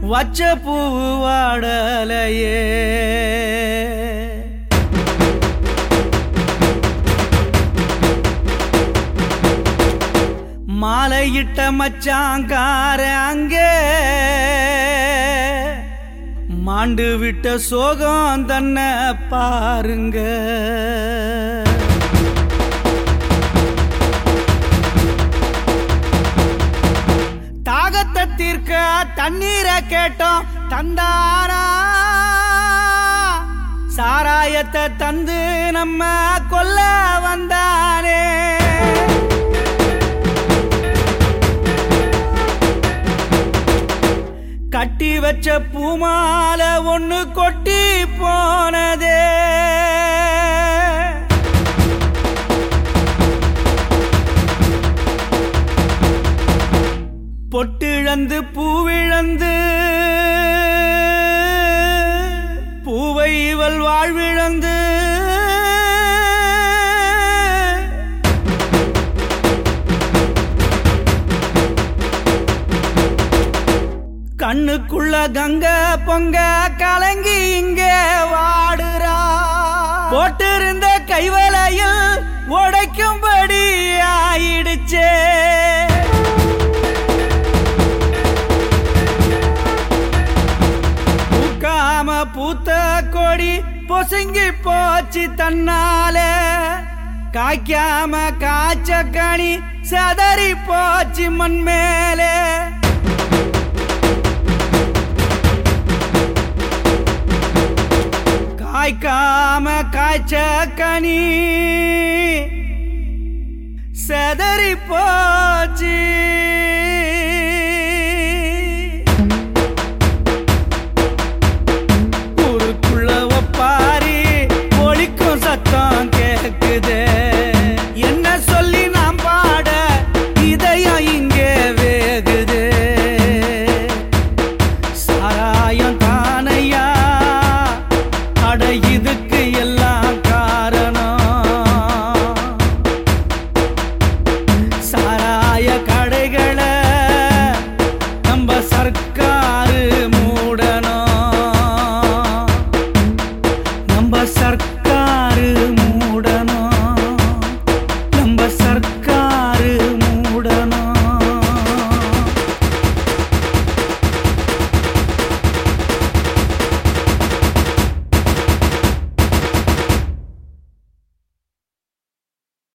வச்ச பூ வாடலையே மாலையிட்ட மச்சாங்கார அங்கே மாண்டு விட்ட சோகம் தன்னை பாருங்க தாகத்தை தீர்க்க தண்ணீரை கேட்டோம் தந்தாரா சாராயத்தை தந்து நம்ம கொல்ல வந்தானே கட்டி வச்ச பூமால ஒண்ணு கொட்டி போனதே பொட்டிழந்து பூவிழந்து பூவை இவள் வாழ்விழந்து கண்ணுக்குள்ள கங்க பொங்க கலங்கி இங்கே வாடுறா போட்டிருந்த கைவலையில் உடைக்கும்படி ஆயிடுச்சே பூக்காம பூத்த கொடி பொசுங்கி போச்சு தன்னால காய்க்காம காய்ச்ச கனி சதறி போச்சு மண் மேலே காய்க்காம காய்ச்ச கனி செதறி போச்சு